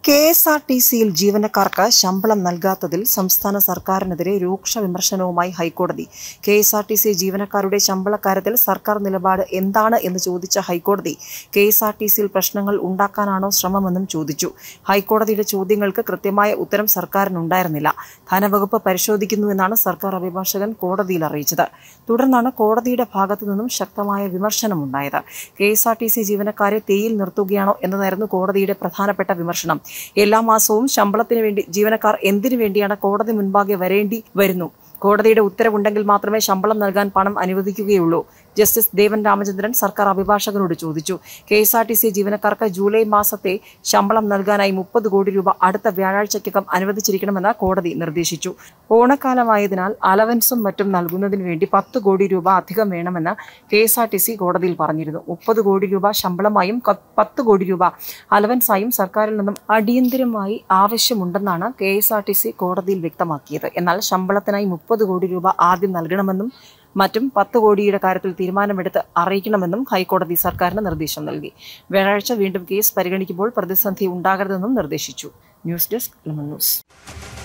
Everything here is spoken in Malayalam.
കെ എസ് ആർ ടി സിയിൽ ജീവനക്കാർക്ക് ശമ്പളം നൽകാത്തതിൽ സംസ്ഥാന സർക്കാരിനെതിരെ രൂക്ഷ വിമർശനവുമായി ഹൈക്കോടതി K S R T C ജീവനക്കാരുടെ ശമ്പളക്കാര്യത്തിൽ സർക്കാർ നിലപാട് എന്താണ് എന്ന് ചോദിച്ച ഹൈക്കോടതി കെ എസ് ആർ ടി സിയിൽ പ്രശ്നങ്ങൾ ഉണ്ടാക്കാനാണോ ശ്രമമെന്നും ചോദിച്ചു ഹൈക്കോടതിയുടെ ചോദ്യങ്ങൾക്ക് കൃത്യമായ ഉത്തരം സർക്കാരിനുണ്ടായിരുന്നില്ല ധനവകുപ്പ് പരിശോധിക്കുന്നുവെന്നാണ് സർക്കാർ അഭിഭാഷകൻ കോടതിയിൽ അറിയിച്ചത് തുടർന്നാണ് കോടതിയുടെ ഭാഗത്തു നിന്നും ശക്തമായ വിമർശനമുണ്ടായത് K S R T C ജീവനക്കാരെ തേയിൽ നിർത്തുകയാണോ എന്നതായിരുന്നു കോടതിയുടെ പ്രധാനപ്പെട്ട വിമർശനം എല്ലാ മാസവും ശമ്പളത്തിന് വേണ്ടി ജീവനക്കാർ എന്തിനു വേണ്ടിയാണ് കോടതി മുൻപാകെ വരേണ്ടി വരുന്നു കോടതിയുടെ ഉത്തരവുണ്ടെങ്കിൽ മാത്രമേ ശമ്പളം നൽകാൻ പണം അനുവദിക്കുകയുള്ളൂ ജസ്റ്റിസ് ദേവൻ രാമചന്ദ്രൻ സർക്കാർ അഭിഭാഷകനോട് ചോദിച്ചു K S R T C ജീവനക്കാർക്ക് ജൂലൈ മാസത്തെ ശമ്പളം നൽകാനായി മുപ്പത് കോടി രൂപ അടുത്ത വ്യാഴാഴ്ചയ്ക്കകം അനുവദിച്ചിരിക്കണമെന്ന് കോടതി നിർദ്ദേശിച്ചു ഓണക്കാലമായതിനാൽ അലവൻസും മറ്റും നൽകുന്നതിന് വേണ്ടി പത്ത് കോടി രൂപ അധികം വേണമെന്ന് K S R T C കോടതിയിൽ പറഞ്ഞിരുന്നു മുപ്പത് കോടി രൂപ ശമ്പളമായും ക- പത്ത് കോടി രൂപ അലവൻസായും സർക്കാരിൽ നിന്നും അടിയന്തരമായി ആവശ്യമുണ്ടെന്നാണ് K S R T C കോടതിയിൽ വ്യക്തമാക്കിയത് എന്നാൽ ശമ്പളത്തിനായി മുപ്പത് കോടി രൂപ ആദ്യം നൽകണമെന്നും മറ്റും പത്ത് കോടിയുടെ കാര്യത്തിൽ തീരുമാനമെടുത്ത് അറിയിക്കണമെന്നും ഹൈക്കോടതി സർക്കാരിന് നിർദ്ദേശം നൽകി വ്യാഴാഴ്ച വീണ്ടും കേസ് പരിഗണിക്കുമ്പോൾ പ്രതിസന്ധി ഉണ്ടാകരുതെന്നും നിർദ്ദേശിച്ചു ന്യൂസ് ഡെസ്ക് ലെമൺ ന്യൂസ്